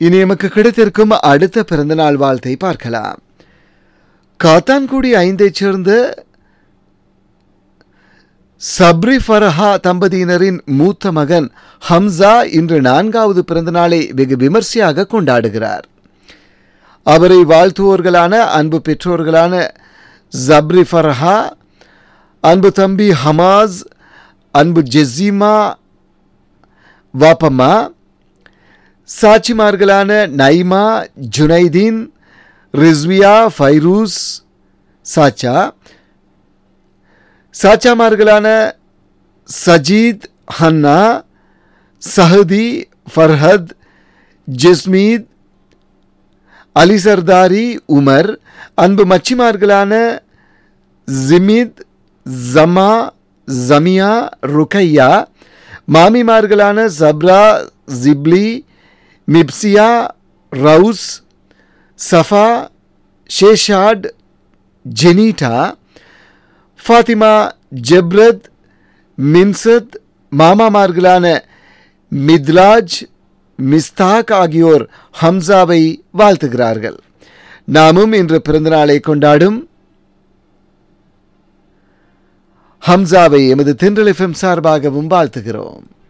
இனி எமக்கு கிடைத்திருக்கும் அடுத்த பிறந்தநாள் வாழ்த்தை பார்க்கலாம் காத்தான்குடி ஐந்தைச் சேர்ந்த சப்ரி ஃபரஹா தம்பதியினரின் மூத்த மகன் ஹம்சா இன்று நான்காவது பிறந்தநாளை வெகு விமர்சையாக கொண்டாடுகிறார் அவரை வாழ்த்துவோர்களான அன்பு பெற்றோர்களான ஜப்ரி ஃபர்ஹா அன்பு தம்பி ஹமாஸ் அன்பு ஜெசிமா வாப்பம்மா சாட்சிமார்களான நைமா ஜுனைதீன் ரிஸ்வியா ஃபைரூஸ் சாச்சா சாச்சாமார்களான சஜீத் ஹன்னா சஹதி ஃபர்ஹத் ஜஸ்மீத் அலி சர்தாரி உமர் அன்பு மச்சிமார்களான ஜிமித் ஜமா ஜமியா ருக்கையா மாமிமார்களான சப்ரா ஜிப்லி மிப்சியா ரவுஸ் சஃபா ஷேஷாட் ஜெனீட்டா ஃபாத்திமா ஜெப்ரத் மின்சத் மாமாமார்களான மித்லாஜ் மிஸ்தாக் ஆகியோர் ஹம்சாவை வாழ்த்துகிறார்கள் நாமும் இன்று பிறந்தநாளை கொண்டாடும் ஹம்சாவை எமது தென்றல் எஃப்எம் சார்பாகவும் வாழ்த்துகிறோம்